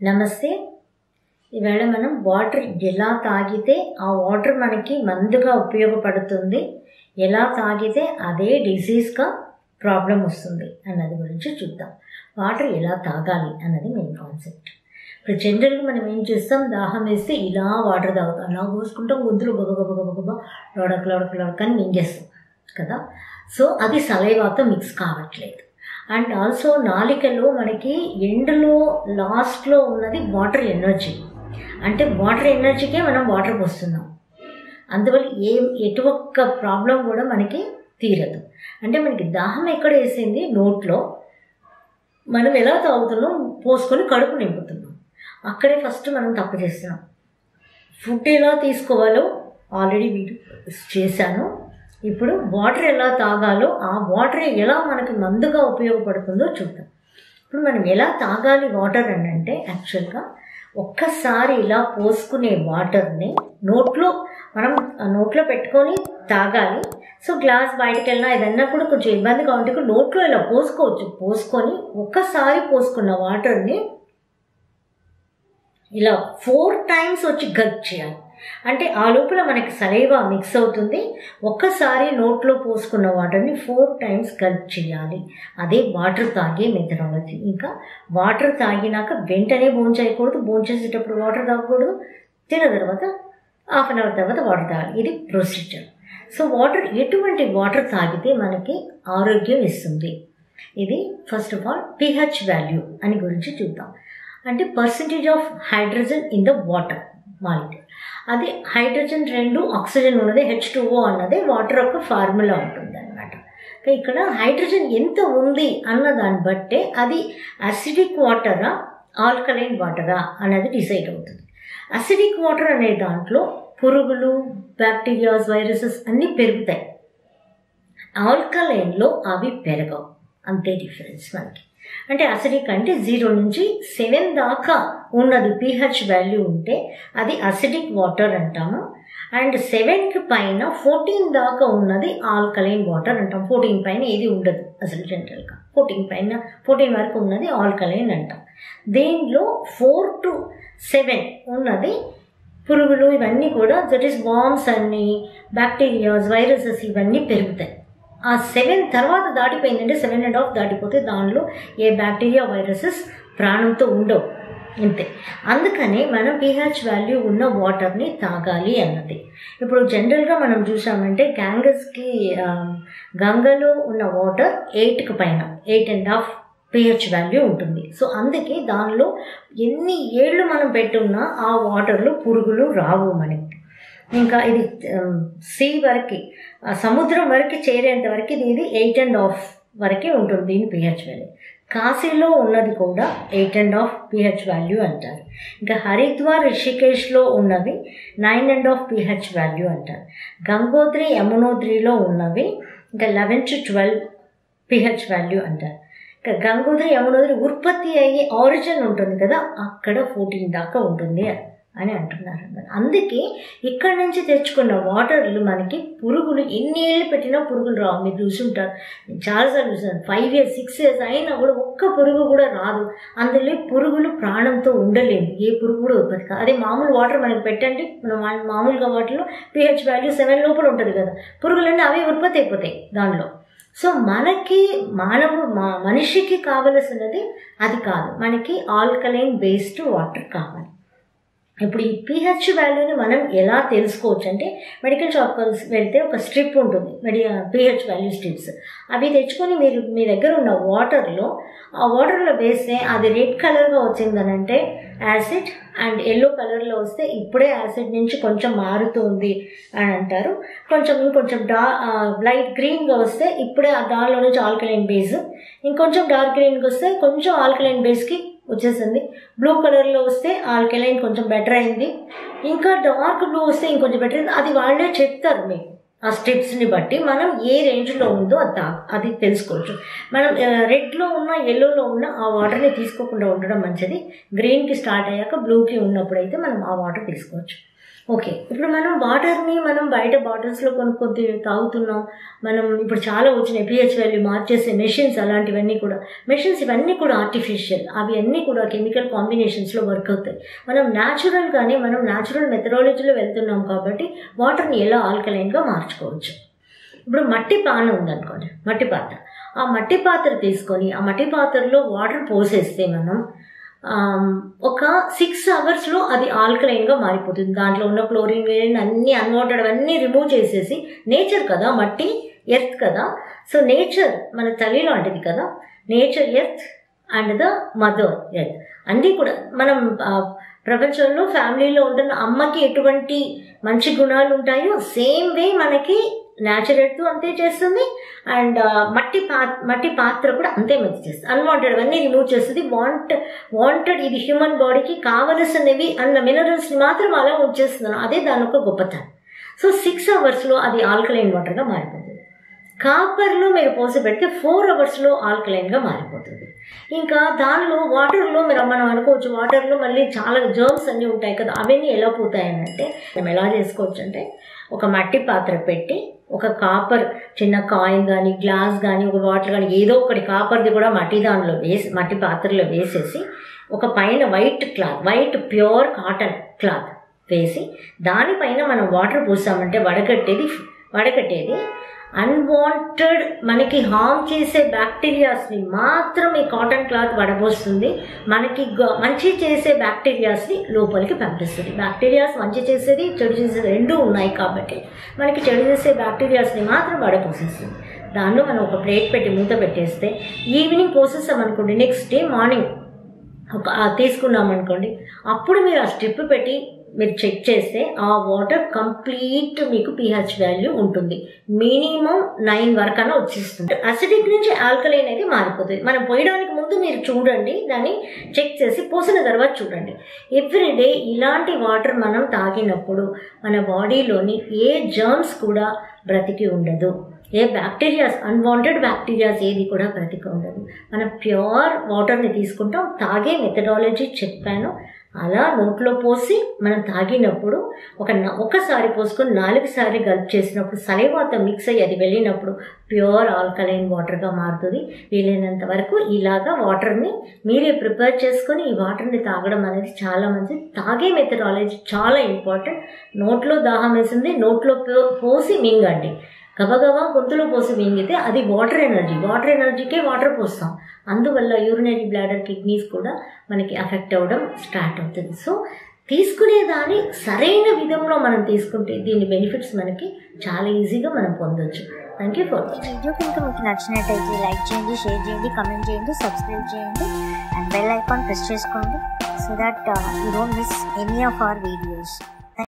నమస్తే ఈవేళ మనం వాటర్ ఎలా తాగితే ఆ వాటర్ మనకి మందుగా ఉపయోగపడుతుంది ఎలా తాగితే అదే డిసీజ్గా ప్రాబ్లం వస్తుంది అన్నది గురించి చూద్దాం వాటర్ ఎలా తాగాలి అన్నది మెయిన్ కాన్సెప్ట్ ఇప్పుడు జనరల్గా మనం ఏం చేస్తాం దాహం వేస్తే ఇలా వాటర్ తాగుతాం అలా పోసుకుంటాం గొంతులు గబ గబ గబ గబ లోడక లోడక లోడక అని మింగేస్తాం కదా సో అది సలైవాతో మిక్స్ కావట్లేదు అండ్ ఆల్సో నాలికలో మనకి ఎండులో లాస్ట్లో ఉన్నది వాటర్ ఎనర్జీ అంటే వాటర్ ఎనర్జీకే మనం వాటర్ పోస్తున్నాం అందువల్ల ఏం ఎటు ఒక్క ప్రాబ్లం కూడా మనకి తీరదు అంటే మనకి దాహం ఎక్కడ వేసింది నోట్లో మనం ఎలా తాగుతున్నాం పోసుకొని కడుపు నింపుతున్నాం అక్కడే ఫస్ట్ మనం తప్పు చేస్తున్నాం ఫుడ్ ఎలా తీసుకోవాలో ఆల్రెడీ వీడియో చేశాను ఇప్పుడు వాటర్ ఎలా తాగాలో ఆ వాటర్ ఎలా మనకి మందుగా ఉపయోగపడుతుందో చూద్దాం ఇప్పుడు మనం ఎలా తాగాలి వాటర్ అని అంటే యాక్చువల్గా ఒక్కసారి ఇలా పోసుకునే వాటర్ని నోట్లో మనం నోట్లో పెట్టుకొని తాగాలి సో గ్లాస్ బయటకు వెళ్ళినా ఏదన్నా కూడా కొంచెం ఇబ్బందిగా ఉంటే నోట్లో ఇలా పోసుకోవచ్చు పోసుకొని ఒక్కసారి పోసుకున్న వాటర్ని ఇలా ఫోర్ టైమ్స్ వచ్చి గగ్ చేయాలి అంటే ఆ లోపల మనకి సలైవా మిక్స్ అవుతుంది ఒక్కసారి నోట్లో పోసుకున్న వాటర్ని ఫోర్ టైమ్స్ గల్ప్ చేయాలి అదే వాటర్ తాగే మెథడాలజీ ఇంకా వాటర్ తాగినాక వెంటనే భోజనం చేయకూడదు భోజనం చేసేటప్పుడు వాటర్ తాగకూడదు తిన్న తర్వాత హాఫ్ అన్ అవర్ తర్వాత వాటర్ తాగాలి ఇది ప్రొసీజర్ సో వాటర్ ఎటువంటి వాటర్ తాగితే మనకి ఆరోగ్యం ఇస్తుంది ఇది first of all pH value అని గురించి చూద్దాం అంటే percentage of hydrogen in the water molecule అదే హైడ్రోజన్ రెండు ఆక్సిజన్ ఉన్నది హెచ్ టూఓ అన్నది వాటర్ యొక్క ఫార్ములా ఉంటుంది అనమాట ఇక్కడ హైడ్రోజన్ ఎంత ఉంది అన్న దాన్ని బట్టే అది అసిడిక్ వాటరా ఆల్కలైన్ వాటరా అన్నది డిసైడ్ అవుతుంది అసిడిక్ వాటర్ అనే దాంట్లో పురుగులు బ్యాక్టీరియాస్ వైరసెస్ అన్నీ పెరుగుతాయి ఆల్కలైన్లో అవి పెరగవు అంతే డిఫరెన్స్ మనకి అంటే అసిడిక్ అంటే జీరో నుంచి సెవెన్ దాకా ఉన్నది పీహెచ్ వాల్యూ ఉంటే అది అసిడిక్ వాటర్ అంటాము అండ్ సెవెన్కి పైన ఫోర్టీన్ దాకా ఉన్నది ఆల్కలైన్ వాటర్ అంటాం ఫోర్టీన్ పైన ఏది ఉండదు అసలు జనరల్గా ఫోర్టీన్ పైన ఫోర్టీన్ వరకు ఉన్నది ఆల్కలైన్ అంటాం దీనిలో ఫోర్ టు సెవెన్ ఉన్నది పురుగులు ఇవన్నీ కూడా దట్ ఈస్ వామ్స్ అన్ని బ్యాక్టీరియాస్ వైరసెస్ ఇవన్నీ పెరుగుతాయి ఆ సెవెన్ తర్వాత దాటిపోయిందంటే సెవెన్ అండ్ హాఫ్ దాటిపోతే దానిలో ఏ బ్యాక్టీరియా వైరసెస్ ప్రాణంతో ఉండవు అంతే అందుకని మనం పిహెచ్ వాల్యూ ఉన్న వాటర్ని తాగాలి అన్నది ఇప్పుడు జనరల్గా మనం చూసామంటే గ్యాంగస్కి గంగలో ఉన్న వాటర్ ఎయిట్కి పైన eight and half pH value ఉంటుంది సో అందుకే దానిలో ఎన్ని ఏళ్ళు మనం పెట్టున్నా ఆ వాటర్లో పురుగులు రావు మనకి ఇంకా ఇది సీ వరకు సముద్రం వరకు చేరేంత వరకు ఇది ఇది ఎయిట్ అండ్ హాఫ్ వరకే ఉంటుంది దీని పిహెచ్ వాల్యూ కాశీలో ఉన్నది కూడా eight and half pH value అంటారు ఇంకా హరిద్వార్ రిషికేష్లో ఉన్నవి nine and half pH value అంటారు గంగోత్రి యమునోత్రిలో ఉన్నవి ఇంకా eleven to twelve pH value అంటారు ఇంకా గంగోత్రి యమునోత్రి ఉత్పత్తి అయ్యే ఆరిజిన్ ఉంటుంది కదా అక్కడ ఫోర్టీన్ దాకా ఉంటుంది అని అంటున్నారు అన్నమాట అందుకే ఇక్కడ నుంచి తెచ్చుకున్న వాటర్లు మనకి పురుగులు ఎన్ని ఏళ్ళు పెట్టినా పురుగులు రావు మీరు చూసుంటారు చాలాసార్లు చూసాను ఫైవ్ ఇయర్స్ సిక్స్ ఇయర్స్ అయినా కూడా ఒక్క పురుగు కూడా రాదు అందులో పురుగులు ప్రాణంతో ఉండలేదు ఏ పురుగు కూడా ఉత్పత్తి కాదు అదే మామూలు వాటర్ మనకి పెట్టండి మనం మామూలుగా వాటిలో పిహెచ్ వాల్యూ సెవెన్ లోపల ఉంటుంది కదా పురుగులన్నీ అవే ఉత్పత్తి అయిపోతాయి దానిలో సో మనకి మానవ మా మనిషికి కావలసినది అది కాదు మనకి ఆల్కలైన్ బేస్డ్ వాటర్ కావాలి ఇప్పుడు ఈ పిహెచ్ వాల్యూని మనం ఎలా తెలుసుకోవచ్చు అంటే మెడికల్ షాప్ వెళ్తే ఒక స్ట్రిప్ ఉంటుంది మెడి పిహెచ్ వాల్యూ స్ట్రిప్స్ అవి తెచ్చుకొని మీరు మీ దగ్గర ఉన్న వాటర్లో ఆ వాటర్లో వేస్తే అది రెడ్ కలర్గా వచ్చిందనంటే యాసిడ్ అండ్ ఎల్లో కలర్లో వస్తే ఇప్పుడే యాసిడ్ నుంచి కొంచెం మారుతుంది అని అంటారు కొంచెం ఇంకొంచెం డా లైట్ గ్రీన్గా వస్తే ఇప్పుడే దానిలో నుంచి ఆల్కలైన్ బేస్ ఇంకొంచెం డార్క్ గ్రీన్కి వస్తే కొంచెం ఆల్కలైన్ బేస్కి వచ్చేసింది బ్లూ కలర్లో వస్తే ఆల్కలైన్ కొంచెం బెటర్ అయింది ఇంకా డార్క్ బ్లూ వస్తే ఇంకొంచెం బెటర్ అయింది అది వాళ్ళే చెప్తారు మీకు ఆ స్టెప్స్ని బట్టి మనం ఏ రేంజ్లో ఉందో అది అది తెలుసుకోవచ్చు మనం రెడ్లో ఉన్న ఎల్లోలో ఉన్న ఆ వాటర్ని తీసుకోకుండా ఉండడం మంచిది గ్రీన్కి స్టార్ట్ అయ్యాక బ్లూకి ఉన్నప్పుడు అయితే మనం ఆ వాటర్ తీసుకోవచ్చు ఓకే ఇప్పుడు మనం వాటర్ని మనం బయట బాటిల్స్లో కొనుక్కొని తాగుతున్నాం మనం ఇప్పుడు చాలా వచ్చినాయి పిహెచ్ వాల్యూ మార్చేసే మెషిన్స్ అలాంటివన్నీ కూడా మెషిన్స్ ఇవన్నీ కూడా ఆర్టిఫిషియల్ అవి అన్నీ కూడా కెమికల్ కాంబినేషన్స్లో వర్క్ అవుతాయి మనం న్యాచురల్గానే మనం న్యాచురల్ మెథడాలజీలో వెళ్తున్నాం కాబట్టి వాటర్ని ఎలా ఆల్కలైన్గా మార్చుకోవచ్చు ఇప్పుడు మట్టి పాన ఉందనుకోండి మట్టి పాత్ర ఆ మట్టి పాత్ర తీసుకొని ఆ మట్టి పాత్రలో వాటర్ పోసేస్తే మనం ఒక సిక్స్ అవర్స్లో అది ఆల్కలైన్గా మారిపోతుంది దాంట్లో ఉన్న క్లోరిన్ వేరిన్ అన్నీ అన్వాంటెడ్ అన్నీ రిమూవ్ చేసేసి నేచర్ కదా మట్టి ఎర్త్ కదా సో నేచర్ మన తల్లి లాంటిది కదా nature earth and the mother earth అన్నీ కూడా మనం ప్రపంచంలో ఫ్యామిలీలో ఉంటున్న అమ్మకి ఎటువంటి మంచి గుణాలు ఉంటాయో సేమ్ వే మనకి న్యాచురల్ అంతే చేస్తుంది అండ్ మట్టి పా మట్టి పాత్ర కూడా అంతే మంచి చేస్తుంది అన్వాంటెడ్ అన్నీ రిమూవ్ చేస్తుంది వాంట్ వాంటెడ్ ఇది హ్యూమన్ బాడీకి కావలసినవి అన్న మినరల్స్ని మాత్రం అలా ఉంచేస్తున్నాను అదే దాని ఒక గొప్పతనం సో సిక్స్ అవర్స్లో అది ఆల్కలైన్ వాటర్గా మారిపోతుంది కాపర్లో మీరు పోసి పెడితే ఫోర్ అవర్స్లో ఆల్కలైన్గా మారిపోతుంది ఇంకా దానిలో వాటర్లో మీరు మనం అనుకోవచ్చు వాటర్లో మళ్ళీ చాలా జర్మ్స్ అన్నీ ఉంటాయి కదా అవన్నీ ఎలా పోతాయని అంటే మనం ఎలా చేసుకోవచ్చు అంటే ఒక మట్టి పాత్ర పెట్టి ఒక కాపర్ చిన్న కాయిన్ కానీ గ్లాస్ కానీ ఒక వాటర్ కానీ ఏదో ఒకటి కాపర్ది కూడా మట్టి దానిలో వేసి మట్టి పాత్రలో వేసేసి ఒక పైన white cloth white pure cotton cloth వేసి దానిపైన మనం వాటర్ పోసామంటే వడకట్టేది వడకట్టేది అన్వాంటెడ్ మనకి హార్మ్ చేసే బ్యాక్టీరియాస్ని మాత్రం ఈ కాటన్ క్లాత్ వడబోస్తుంది మనకి మంచి చేసే బ్యాక్టీరియాస్ని లోపలికి పంపిస్తుంది బ్యాక్టీరియాస్ మంచి చేసేది చెడు చేసేది రెండూ ఉన్నాయి కాబట్టి మనకి చెడు చేసే బ్యాక్టీరియాస్ని మాత్రం వడపోసేస్తుంది దానిలో మనం ఒక ప్లేట్ పెట్టి మూత పెట్టేస్తే ఈవినింగ్ పోసేస్తాం అనుకోండి నెక్స్ట్ డే మార్నింగ్ ఒక తీసుకున్నాం అనుకోండి అప్పుడు మీరు ఆ స్ట్రిప్ పెట్టి మీరు చెక్ చేస్తే ఆ వాటర్ కంప్లీట్ మీకు పిహెచ్ వాల్యూ ఉంటుంది మినిమం నైన్ వరకు అన్న వచ్చేస్తుంది అసిడిక్ నుంచి ఆల్కలైన్ అయితే మారిపోతుంది మనం పోయడానికి ముందు మీరు చూడండి దాన్ని చెక్ చేసి పోసిన తర్వాత చూడండి ఎవ్రీడే ఇలాంటి వాటర్ మనం తాగినప్పుడు మన బాడీలోని ఏ జర్మ్స్ కూడా బ్రతికి ఉండదు ఏ బ్యాక్టీరియాస్ అన్వాంటెడ్ బ్యాక్టీరియాస్ ఏది కూడా బ్రతికి ఉండదు మనం ప్యూర్ వాటర్ని తీసుకుంటాం తాగే మెథడాలజీ చెప్పాను అలా నోట్లో పోసి మనం తాగినప్పుడు ఒక ఒకసారి పోసుకొని నాలుగు సారి గల్ప్ చేసినప్పుడు సలైవాతో మిక్స్ అయ్యి అది వెళ్ళినప్పుడు ప్యూర్ ఆల్కలైన్ వాటర్గా మారుతుంది వీలైనంత వరకు ఇలాగా వాటర్ని మీరే ప్రిపేర్ చేసుకొని ఈ వాటర్ని తాగడం అనేది చాలా మంచిది తాగే మెథడాలజీ చాలా ఇంపార్టెంట్ నోట్లో దాహం వేసింది నోట్లో పోసి మింగండి గబగబా గొంతులో పోసి మింగితే అది వాటర్ ఎనర్జీ వాటర్ ఎనర్జీకే వాటర్ పోస్తాం అందువల్ల యూరినరీ బ్లాడర్ కిడ్నీస్ కూడా మనకి అఫెక్ట్ అవ్వడం స్టార్ట్ అవుతుంది సో తీసుకునేదాన్ని సరైన విధంలో మనం తీసుకుంటే దీని బెనిఫిట్స్ మనకి చాలా ఈజీగా మనం పొందొచ్చు thank you for watching video కనుక మీకు నచ్చినట్టయితే లైక్ చేయండి షేర్ చేయండి కమెంట్ చేయండి సబ్స్క్రైబ్ చేయండి అండ్ బెల్ ఐకాన్ ప్రెస్ చేసుకోండి so that you don't miss any of our videos